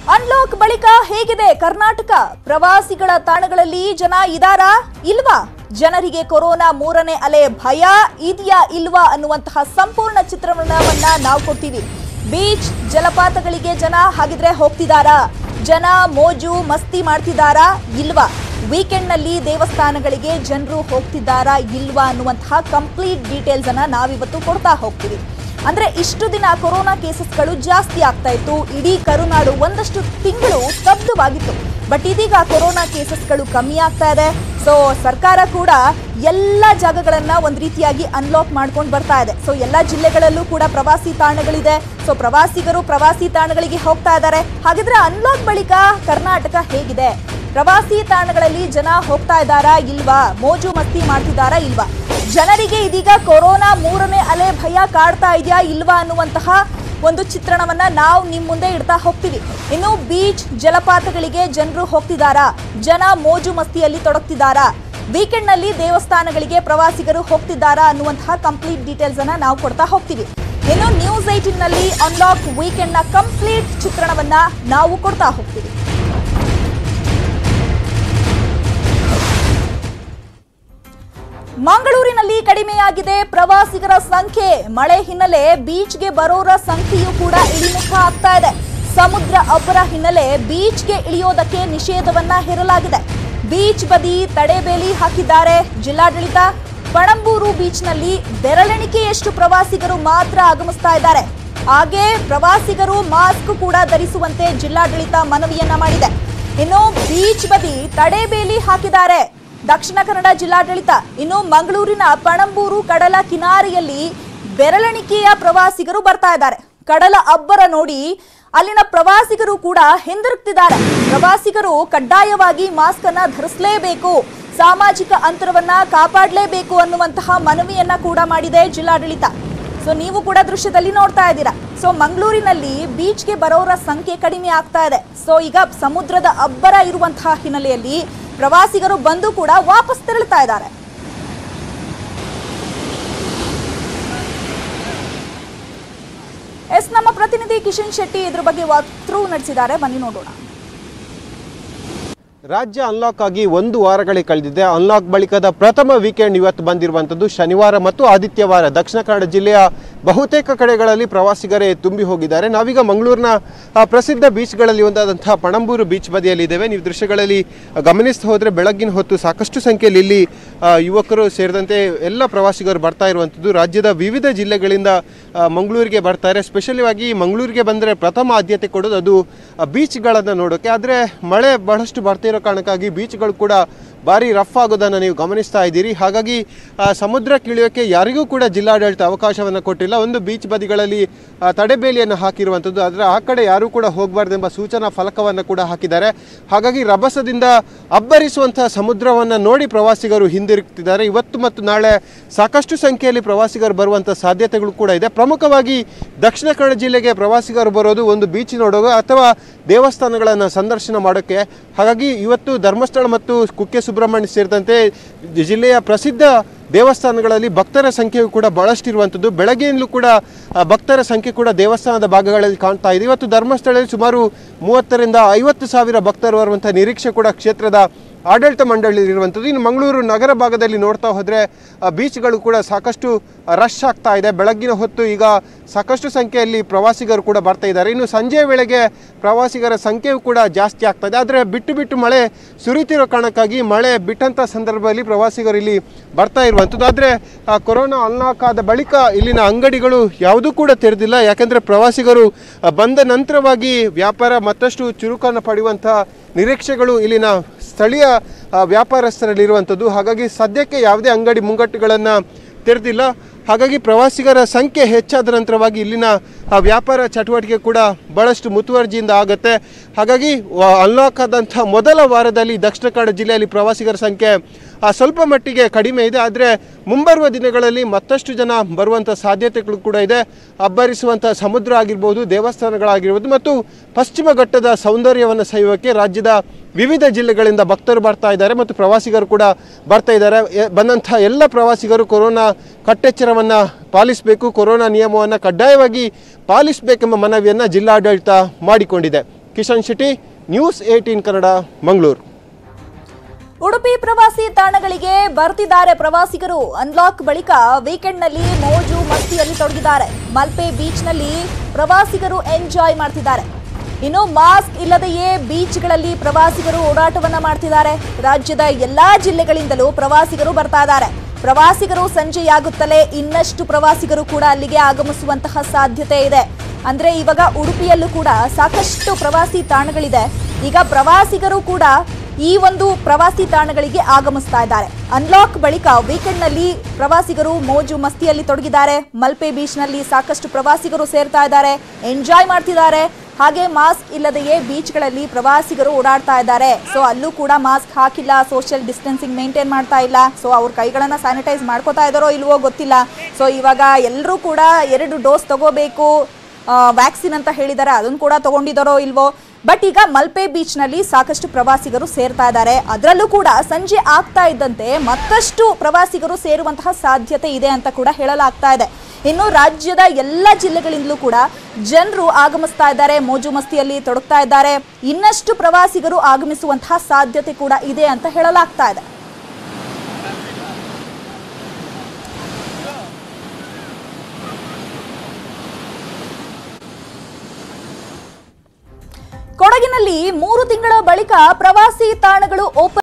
unlock ಬಳಿಕ ಹೇಗಿದೆ ಕರ್ನಾಟಕ ಪ್ರವಾಸಿಗಳ ತಾಣಗಳಲ್ಲಿ ಜನ ಇದಾರಾ ಇಲ್ವಾ ಜನರಿಗೆ ಕೊರೋನಾ ಮೂರನೇ ಅಲೆ ಭಯ ಇದೆಯಾ ಇಲ್ವಾ ಅನ್ನುವಂತಹ ಸಂಪೂರ್ಣ ಚಿತ್ರಣವನ್ನ ನಾವು ಕೊಡ್ತೀವಿ ಬೀಚ್ ಜಲಪಾತಗಳಿಗೆ ಜನ ಹಾಗಿದ್ರೆ ಹೋಗ್ತಿದಾರಾ ಜನ ಮೋಜು ಮಸ್ತಿ ಮಾಡ್ತಿದಾರಾ ಇಲ್ವಾ ವೀಕೆಂಡ್ನಲ್ಲಿ ದೇವಸ್ಥಾನಗಳಿಗೆ ಜನರು ಹೋಗ್ತಿದ್ದಾರಾ ಇಲ್ವಾ ಅನ್ನುವಂತಹ ಕಂಪ್ಲೀಟ್ ಡೀಟೇಲ್ಸ್ ಅನ್ನ ನಾವಿವತ್ತು ಕೊಡ್ತಾ ಹೋಗ್ತೀವಿ ಅಂದ್ರೆ ಇಷ್ಟು ದಿನ ಕೊರೋನಾ ಕೇಸಸ್ಗಳು ಜಾಸ್ತಿ ಆಗ್ತಾ ಇತ್ತು ಇಡೀ ಕರುನಾಡು ಒಂದಷ್ಟು ತಿಂಗಳು ಸ್ತಬ್ಧವಾಗಿತ್ತು ಬಟ್ ಇದೀಗ ಕೊರೋನಾ ಕೇಸಸ್ಗಳು ಕಮ್ಮಿ ಆಗ್ತಾ ಇದೆ ಸೊ ಸರ್ಕಾರ ಕೂಡ ಎಲ್ಲ ಜಾಗಗಳನ್ನ ಒಂದ್ ರೀತಿಯಾಗಿ ಅನ್ಲಾಕ್ ಮಾಡ್ಕೊಂಡು ಬರ್ತಾ ಇದೆ ಸೊ ಎಲ್ಲ ಜಿಲ್ಲೆಗಳಲ್ಲೂ ಕೂಡ ಪ್ರವಾಸಿ ತಾಣಗಳಿದೆ ಸೊ ಪ್ರವಾಸಿಗರು ಪ್ರವಾಸಿ ತಾಣಗಳಿಗೆ ಹೋಗ್ತಾ ಇದ್ದಾರೆ ಹಾಗಿದ್ರೆ ಅನ್ಲಾಕ್ ಬಳಿಕ ಕರ್ನಾಟಕ ಹೇಗಿದೆ ಪ್ರವಾಸಿ ತಾಣಗಳಲ್ಲಿ ಜನ ಹೋಗ್ತಾ ಇದ್ದಾರಾ ಇಲ್ವಾ ಮೋಜು ಮಸ್ತಿ ಮಾಡ್ತಿದ್ದಾರಾ ಇಲ್ವಾ ಜನರಿಗೆ ಇದೀಗ ಕೊರೋನಾ ಮೂರನೇ ಅಲೆ ಭಯ ಕಾಡ್ತಾ ಇದೆಯಾ ಇಲ್ವಾ ಅನ್ನುವಂತಹ ಒಂದು ಚಿತ್ರಣವನ್ನ ನಾವು ನಿಮ್ ಮುಂದೆ ಇಡ್ತಾ ಹೋಗ್ತೀವಿ ಇನ್ನು ಬೀಚ್ ಜಲಪಾತಗಳಿಗೆ ಜನರು ಹೋಗ್ತಿದ್ದಾರಾ ಜನ ಮೋಜು ಮಸ್ತಿಯಲ್ಲಿ ತೊಡಗ್ತಿದ್ದಾರಾ ವೀಕೆಂಡ್ ನಲ್ಲಿ ದೇವಸ್ಥಾನಗಳಿಗೆ ಪ್ರವಾಸಿಗರು ಹೋಗ್ತಿದ್ದಾರಾ ಅನ್ನುವಂತಹ ಕಂಪ್ಲೀಟ್ ಡೀಟೇಲ್ಸ್ ಅನ್ನ ನಾವು ಕೊಡ್ತಾ ಹೋಗ್ತೀವಿ ಇನ್ನು ನ್ಯೂಸ್ ಏಟಿನ್ ನಲ್ಲಿ ಅನ್ಲಾಕ್ ವೀಕೆಂಡ್ ನ ಕಂಪ್ಲೀಟ್ ಚಿತ್ರಣವನ್ನ ನಾವು ಕೊಡ್ತಾ ಹೋಗ್ತೀವಿ ಮಂಗಳೂರಿನಲ್ಲಿ ಕಡಿಮೆಯಾಗಿದೆ ಪ್ರವಾಸಿಗರ ಸಂಖ್ಯೆ ಮಳೆ ಹಿನ್ನೆಲೆ ಬೀಚ್ಗೆ ಬರೋರ ಸಂಖ್ಯೆಯೂ ಕೂಡ ಇಳಿಮುಖ ಆಗ್ತಾ ಇದೆ ಸಮುದ್ರ ಅಬ್ಬರ ಹಿನ್ನೆಲೆ ಬೀಚ್ಗೆ ಇಳಿಯೋದಕ್ಕೆ ನಿಷೇಧವನ್ನ ಹೇರಲಾಗಿದೆ ಬೀಚ್ ಬದಿ ತಡೆಬೇಲಿ ಹಾಕಿದ್ದಾರೆ ಜಿಲ್ಲಾಡಳಿತ ಪಣಂಬೂರು ಬೀಚ್ನಲ್ಲಿ ಬೆರಳೆಣಿಕೆಯಷ್ಟು ಪ್ರವಾಸಿಗರು ಮಾತ್ರ ಆಗಮಿಸ್ತಾ ಇದ್ದಾರೆ ಹಾಗೆ ಪ್ರವಾಸಿಗರು ಮಾಸ್ಕ್ ಕೂಡ ಧರಿಸುವಂತೆ ಜಿಲ್ಲಾಡಳಿತ ಮನವಿಯನ್ನ ಮಾಡಿದೆ ಇನ್ನು ಬೀಚ್ ಬದಿ ತಡೆಬೇಲಿ ಹಾಕಿದ್ದಾರೆ ದಕ್ಷಿಣ ಕನ್ನಡ ಜಿಲ್ಲಾಡಳಿತ ಇನ್ನು ಮಂಗಳೂರಿನ ಪಣಂಬೂರು ಕಡಲ ಕಿನಾರೆಯಲ್ಲಿ ಬೆರಳೆಣಿಕೆಯ ಪ್ರವಾಸಿಗರು ಬರ್ತಾ ಇದ್ದಾರೆ ಕಡಲ ಅಬ್ಬರ ನೋಡಿ ಅಲ್ಲಿನ ಪ್ರವಾಸಿಗರು ಕೂಡ ಹಿಂದಿರುಗ್ತಿದ್ದಾರೆ ಪ್ರವಾಸಿಗರು ಕಡ್ಡಾಯವಾಗಿ ಮಾಸ್ಕ್ ಅನ್ನ ಧರಿಸಲೇಬೇಕು ಸಾಮಾಜಿಕ ಅಂತರವನ್ನ ಕಾಪಾಡಲೇಬೇಕು ಅನ್ನುವಂತಹ ಮನವಿಯನ್ನ ಕೂಡ ಮಾಡಿದೆ ಜಿಲ್ಲಾಡಳಿತ ಸೊ ನೀವು ಕೂಡ ದೃಶ್ಯದಲ್ಲಿ ನೋಡ್ತಾ ಇದ್ದೀರಾ ಸೊ ಮಂಗಳೂರಿನಲ್ಲಿ ಬೀಚ್ಗೆ ಬರೋರ ಸಂಖ್ಯೆ ಕಡಿಮೆ ಆಗ್ತಾ ಇದೆ ಸೊ ಈಗ ಸಮುದ್ರದ ಅಬ್ಬರ ಇರುವಂತಹ ಹಿನ್ನೆಲೆಯಲ್ಲಿ ಪ್ರವಾಸಿಗರು ಬಂದು ಕೂಡ ವಾಪಸ್ ತೆರಳುತ್ತಾ ಇದ್ದಾರೆ ಎಸ್ ನಮ್ಮ ಪ್ರತಿನಿಧಿ ಕಿಶನ್ ಶೆಟ್ಟಿ ಇದ್ರ ಬಗ್ಗೆ ವಾಕ್ ಥ್ರೂ ನಡೆಸಿದ್ದಾರೆ ಬನ್ನಿ ನೋಡೋಣ ರಾಜ್ಯ ಅನ್ಲಾಕ್ ಆಗಿ ಒಂದು ವಾರಗಳೇ ಕಳೆದಿದೆ ಅನ್ಲಾಕ್ ಬಳಿಕದ ಪ್ರಥಮ ವೀಕೆಂಡ್ ಇವತ್ತು ಬಂದಿರುವಂಥದ್ದು ಶನಿವಾರ ಮತ್ತು ಆದಿತ್ಯವಾರ ದಕ್ಷಿಣ ಕನ್ನಡ ಜಿಲ್ಲೆಯ ಬಹುತೇಕ ಕಡೆಗಳಲ್ಲಿ ಪ್ರವಾಸಿಗರೇ ತುಂಬಿ ಹೋಗಿದ್ದಾರೆ ನಾವೀಗ ಮಂಗಳೂರಿನ ಆ, ಪ್ರಸಿದ್ಧ ಬೀಚ್ಗಳಲ್ಲಿ ಒಂದಾದಂತಹ ಪಣಂಬೂರು ಬೀಚ್ ಬದಿಯಲ್ಲಿದ್ದೇವೆ ನೀವು ದೃಶ್ಯಗಳಲ್ಲಿ ಗಮನಿಸ್ತಾ ಹೋದರೆ ಬೆಳಗ್ಗಿನ ಹೊತ್ತು ಸಾಕಷ್ಟು ಸಂಖ್ಯೆಯಲ್ಲಿ ಇಲ್ಲಿ ಆ, ಯುವಕರು ಸೇರಿದಂತೆ ಎಲ್ಲ ಪ್ರವಾಸಿಗರು ಬರ್ತಾ ಇರುವಂಥದ್ದು ರಾಜ್ಯದ ವಿವಿಧ ಜಿಲ್ಲೆಗಳಿಂದ ಆ, ಮಂಗಳೂರಿಗೆ ಬರ್ತಾರೆ ಸ್ಪೆಷಲಿ ಆಗಿ ಮಂಗಳೂರಿಗೆ ಬಂದರೆ ಪ್ರಥಮ ಆದ್ಯತೆ ಕೊಡೋದು ಅದು ಆ, ಬೀಚ್ಗಳನ್ನು ನೋಡೋಕೆ ಆದರೆ ಮಳೆ ಬಹಳಷ್ಟು ಬರ್ತಾ ಇರೋ ಕಾರಣಕ್ಕಾಗಿ ಬೀಚ್ಗಳು ಕೂಡ ಭಾರಿ ರಫ್ ಆಗೋದನ್ನು ನೀವು ಗಮನಿಸ್ತಾ ಇದ್ದೀರಿ ಹಾಗಾಗಿ ಆ, ಸಮುದ್ರಕ್ಕೆ ಇಳಿಯೋಕ್ಕೆ ಯಾರಿಗೂ ಕೂಡ ಜಿಲ್ಲಾಡಳಿತ ಅವಕಾಶವನ್ನು ಕೊಟ್ಟಿಲ್ಲ ಒಂದು ಬೀಚ್ ಬದಿಗಳಲ್ಲಿ ಆ, ತಡೆಬೇಲಿಯನ್ನು ಹಾಕಿರುವಂಥದ್ದು ಆದರೆ ಆ ಕಡೆ ಯಾರೂ ಕೂಡ ಹೋಗಬಾರ್ದೆಂಬ ಸೂಚನಾ ಫಲಕವನ್ನು ಕೂಡ ಹಾಕಿದ್ದಾರೆ ಹಾಗಾಗಿ ರಭಸದಿಂದ ಅಬ್ಬರಿಸುವಂತಹ ಸಮುದ್ರವನ್ನು ನೋಡಿ ಪ್ರವಾಸಿಗರು ಹಿಂದಿರುಗ್ತಿದ್ದಾರೆ ಇವತ್ತು ಮತ್ತು ನಾಳೆ ಸಾಕಷ್ಟು ಸಂಖ್ಯೆಯಲ್ಲಿ ಪ್ರವಾಸಿಗರು ಬರುವಂಥ ಸಾಧ್ಯತೆಗಳು ಕೂಡ ಇದೆ ಪ್ರಮುಖವಾಗಿ ದಕ್ಷಿಣ ಕನ್ನಡ ಜಿಲ್ಲೆಗೆ ಪ್ರವಾಸಿಗರು ಬರೋದು ಒಂದು ಬೀಚ್ ನೋಡೋದು ಅಥವಾ ದೇವಸ್ಥಾನಗಳನ್ನು ಸಂದರ್ಶನ ಮಾಡೋಕ್ಕೆ ಹಾಗಾಗಿ ಇವತ್ತು ಧರ್ಮಸ್ಥಳ ಮತ್ತು ಕುಕ್ಕೆ ಸುಬ್ರಹ್ಮಣ್ಯ ಸೇರಿದಂತೆ ಜಿಲ್ಲೆಯ ಪ್ರಸಿದ್ಧ ದೇವಸ್ಥಾನಗಳಲ್ಲಿ ಭಕ್ತರ ಸಂಖ್ಯೆಯು ಕೂಡ ಬಹಳಷ್ಟು ಇರುವಂಥದ್ದು ಬೆಳಗ್ಗೆಯಿಂದಲೂ ಕೂಡ ಆ, ಭಕ್ತರ ಸಂಖ್ಯೆ ಕೂಡ ದೇವಸ್ಥಾನದ ಭಾಗಗಳಲ್ಲಿ ಕಾಣ್ತಾ ಇದೆ ಇವತ್ತು ಧರ್ಮಸ್ಥಳದಲ್ಲಿ ಸುಮಾರು ಮೂವತ್ತರಿಂದ ಐವತ್ತು ಸಾವಿರ ಭಕ್ತರು ಬರುವಂಥ ನಿರೀಕ್ಷೆ ಕೂಡ ಕ್ಷೇತ್ರದ ಆಡಳಿತ ಮಂಡಳಿ ಇರುವಂಥದ್ದು ಇನ್ನು ಮಂಗಳೂರು ನಗರ ಭಾಗದಲ್ಲಿ ನೋಡ್ತಾ ಹೋದರೆ ಬೀಚ್ಗಳು ಕೂಡ ಸಾಕಷ್ಟು ರಶ್ ಆಗ್ತಾ ಇದೆ ಬೆಳಗ್ಗಿನ ಹೊತ್ತು ಈಗ ಸಾಕಷ್ಟು ಸಂಖ್ಯೆಯಲ್ಲಿ ಪ್ರವಾಸಿಗರು ಕೂಡ ಬರ್ತಾ ಇದ್ದಾರೆ ಇನ್ನು ಸಂಜೆಯ ವೇಳೆಗೆ ಪ್ರವಾಸಿಗರ ಸಂಖ್ಯೆಯು ಕೂಡ ಜಾಸ್ತಿ ಆಗ್ತಾ ಇದೆ ಆದರೆ ಬಿಟ್ಟು ಬಿಟ್ಟು ಮಳೆ ಸುರಿತಿರೋ ಕಾರಣಕ್ಕಾಗಿ ಮಳೆ ಬಿಟ್ಟಂಥ ಸಂದರ್ಭದಲ್ಲಿ ಪ್ರವಾಸಿಗರು ಇಲ್ಲಿ ಬರ್ತಾ ಇರುವಂಥದ್ದು ಆದರೆ ಕೊರೋನಾ ಅನ್ಲಾಕ್ ಆದ ಬಳಿಕ ಇಲ್ಲಿನ ಅಂಗಡಿಗಳು ಯಾವುದೂ ಕೂಡ ತೆರೆದಿಲ್ಲ ಯಾಕೆಂದರೆ ಪ್ರವಾಸಿಗರು ಆ, ಬಂದ ನಂತರವಾಗಿ ವ್ಯಾಪಾರ ಮತ್ತಷ್ಟು ಚುರುಕನ್ನು ಪಡೆಯುವಂಥ ನಿರೀಕ್ಷೆಗಳು ಇಲ್ಲಿನ ಸ್ಥಳೀಯ ಆ, ವ್ಯಾಪಾರಸ್ಥರಲ್ಲಿರುವಂಥದ್ದು ಹಾಗಾಗಿ ಸದ್ಯಕ್ಕೆ ಯಾವುದೇ ಅಂಗಡಿ ಮುಂಗಟ್ಟುಗಳನ್ನು ತೆರೆದಿಲ್ಲ ಹಾಗಾಗಿ ಪ್ರವಾಸಿಗರ ಸಂಖ್ಯೆ ಹೆಚ್ಚಾದ ನಂತರವಾಗಿ ಇಲ್ಲಿನ ಆ, ವ್ಯಾಪಾರ ಚಟುವಟಿಕೆ ಕೂಡ ಭಾಳಷ್ಟು ಮುತುವರ್ಜಿಯಿಂದ ಆಗುತ್ತೆ ಹಾಗಾಗಿ ಅನ್ಲಾಕ್ ಆದಂಥ ಮೊದಲ ವಾರದಲ್ಲಿ ದಕ್ಷಿಣ ಕನ್ನಡ ಜಿಲ್ಲೆಯಲ್ಲಿ ಪ್ರವಾಸಿಗರ ಸಂಖ್ಯೆ ಆ, ಸ್ವಲ್ಪ ಮಟ್ಟಿಗೆ ಕಡಿಮೆ ಇದೆ ಆದರೆ ಮುಂಬರುವ ದಿನಗಳಲ್ಲಿ ಮತ್ತಷ್ಟು ಜನ ಬರುವಂಥ ಸಾಧ್ಯತೆಗಳು ಕೂಡ ಇದೆ ಅಬ್ಬರಿಸುವಂಥ ಸಮುದ್ರ ಆಗಿರ್ಬೋದು ದೇವಸ್ಥಾನಗಳಾಗಿರ್ಬೋದು ಮತ್ತು ಪಶ್ಚಿಮ ಘಟ್ಟದ ಸೌಂದರ್ಯವನ್ನು ಸವಿಯೋಕ್ಕೆ ರಾಜ್ಯದ ವಿವಿಧ ಜಿಲ್ಲೆಗಳಿಂದ ಭಕ್ತರು ಬರ್ತಾ ಇದ್ದಾರೆ ಮತ್ತು ಪ್ರವಾಸಿಗರು ಕೂಡ ಬರ್ತಾ ಇದ್ದಾರೆ ಎ- ಬಂದಂಥ ಎಲ್ಲ ಪ್ರವಾಸಿಗರು ಕೊರೋನಾ ಕಟ್ಟೆಚ್ಚರವನ್ನು ಪಾಲಿಸಬೇಕು ಕೊರೋನಾ ನಿಯಮವನ್ನು ಕಡ್ಡಾಯವಾಗಿ ಪಾಲಿಸಬೇಕೆಂಬ ಮನವಿಯನ್ನು ಜಿಲ್ಲಾಡಳಿತ ಮಾಡಿಕೊಂಡಿದೆ ಕಿಶನ್ ಶೆಟ್ಟಿ ನ್ಯೂಸ್ ಏಯ್ಟೀನ್ ಕನ್ನಡ ಮಂಗಳೂರು ಉಡುಪಿ ಪ್ರವಾಸಿ ತಾಣಗಳಿಗೆ ಬರ್ತಿದ್ದಾರೆ ಪ್ರವಾಸಿಗರು ಅನ್ಲಾಕ್ ಬಳಿಕ ವೀಕೆಂಡ್ನಲ್ಲಿ ಮೋಜು ಮಸ್ತಿಯಲ್ಲಿ ತೊಡಗಿದ್ದಾರೆ ಮಲ್ಪೆ ಬೀಚ್ನಲ್ಲಿ ಪ್ರವಾಸಿಗರು ಎಂಜಾಯ್ ಮಾಡ್ತಿದ್ದಾರೆ ಇನ್ನು ಮಾಸ್ಕ್ ಇಲ್ಲದೆಯೇ ಬೀಚ್ಗಳಲ್ಲಿ ಪ್ರವಾಸಿಗರು ಓಡಾಟವನ್ನ ಮಾಡ್ತಿದ್ದಾರೆ ರಾಜ್ಯದ ಎಲ್ಲಾ ಜಿಲ್ಲೆಗಳಿಂದಲೂ ಪ್ರವಾಸಿಗರು ಬರ್ತಾ ಇದ್ದಾರೆ ಪ್ರವಾಸಿಗರು ಸಂಜೆಯಾಗುತ್ತಲೇ ಇನ್ನಷ್ಟು ಪ್ರವಾಸಿಗರು ಕೂಡ ಅಲ್ಲಿಗೆ ಆಗಮಿಸುವಂತಹ ಸಾಧ್ಯತೆ ಇದೆ ಅಂದ್ರೆ ಇವಾಗ ಉಡುಪಿಯಲ್ಲೂ ಕೂಡ ಸಾಕಷ್ಟು ಪ್ರವಾಸಿ ತಾಣಗಳಿದೆ ಈಗ ಪ್ರವಾಸಿಗರು ಕೂಡ ಈ ಒಂದು ಪ್ರವಾಸಿ ತಾಣಗಳಿಗೆ ಆಗಮಿಸ್ತಾ ಇದ್ದಾರೆ ಅನ್ಲಾಕ್ ಬಳಿಕ ವೀಕೆಂಡ್ನಲ್ಲಿ ಪ್ರವಾಸಿಗರು ಮೋಜು ಮಸ್ತಿಯಲ್ಲಿ ತೊಡಗಿದ್ದಾರೆ ಮಲ್ಪೆ ಬೀಚ್ನಲ್ಲಿ ಸಾಕಷ್ಟು ಪ್ರವಾಸಿಗರು ಸೇರ್ತಾ ಇದ್ದಾರೆ ಎಂಜಾಯ್ ಮಾಡ್ತಿದ್ದಾರೆ ಹಾಗೆ ಮಾಸ್ಕ್ ಇಲ್ಲದೆಯೇ ಬೀಚ್ಗಳಲ್ಲಿ ಪ್ರವಾಸಿಗರು ಓಡಾಡ್ತಾ ಇದ್ದಾರೆ ಸೊ ಅಲ್ಲೂ ಕೂಡ ಮಾಸ್ಕ್ ಹಾಕಿಲ್ಲ ಸೋಷಿಯಲ್ ಡಿಸ್ಟೆನ್ಸಿಂಗ್ ಮೇಂಟೈನ್ ಮಾಡ್ತಾ ಇಲ್ಲ ಸೊ ಅವ್ರ ಕೈಗಳನ್ನ ಸ್ಯಾನಿಟೈಸ್ ಮಾಡ್ಕೋತಾ ಇದ್ದಾರೋ ಇಲ್ವೋ ಗೊತ್ತಿಲ್ಲ ಸೊ ಇವಾಗ ಎಲ್ಲರೂ ಕೂಡ ಎರಡು ಡೋಸ್ ತಗೋಬೇಕು ವ್ಯಾಕ್ಸಿನ್ ಅಂತ ಹೇಳಿದ್ದಾರೆ ಅದನ್ನು ಕೂಡ ತಗೊಂಡಿದ್ದಾರೋ ಇಲ್ವೋ ಬಟ್ ಈಗ ಮಲ್ಪೆ ಬೀಚ್ನಲ್ಲಿ ಸಾಕಷ್ಟು ಪ್ರವಾಸಿಗರು ಸೇರ್ತಾ ಇದ್ದಾರೆ ಅದರಲ್ಲೂ ಕೂಡ ಸಂಜೆ ಆಗ್ತಾ ಇದ್ದಂತೆ ಮತ್ತಷ್ಟು ಪ್ರವಾಸಿಗರು ಸೇರುವಂತಹ ಸಾಧ್ಯತೆ ಇದೆ ಅಂತ ಕೂಡ ಹೇಳಲಾಗ್ತಾ ಇದೆ ಇನ್ನು ರಾಜ್ಯದ ಎಲ್ಲ ಜಿಲ್ಲೆಗಳಿಂದಲೂ ಕೂಡ ಜನರು ಆಗಮಿಸ್ತಾ ಇದ್ದಾರೆ ಮೋಜು ಮಸ್ತಿಯಲ್ಲಿ ತೊಡಗ್ತಾ ಇದ್ದಾರೆ ಇನ್ನಷ್ಟು ಪ್ರವಾಸಿಗರು ಆಗಮಿಸುವಂತಹ ಸಾಧ್ಯತೆ ಕೂಡ ಇದೆ ಅಂತ ಹೇಳಲಾಗ್ತಾ ಇದೆ ಕೊಡಗಿನಲ್ಲಿ ಮೂರು ತಿಂಗಳ ಬಳಿಕ ಪ್ರವಾಸಿ ತಾಣಗಳು ಓಪನ್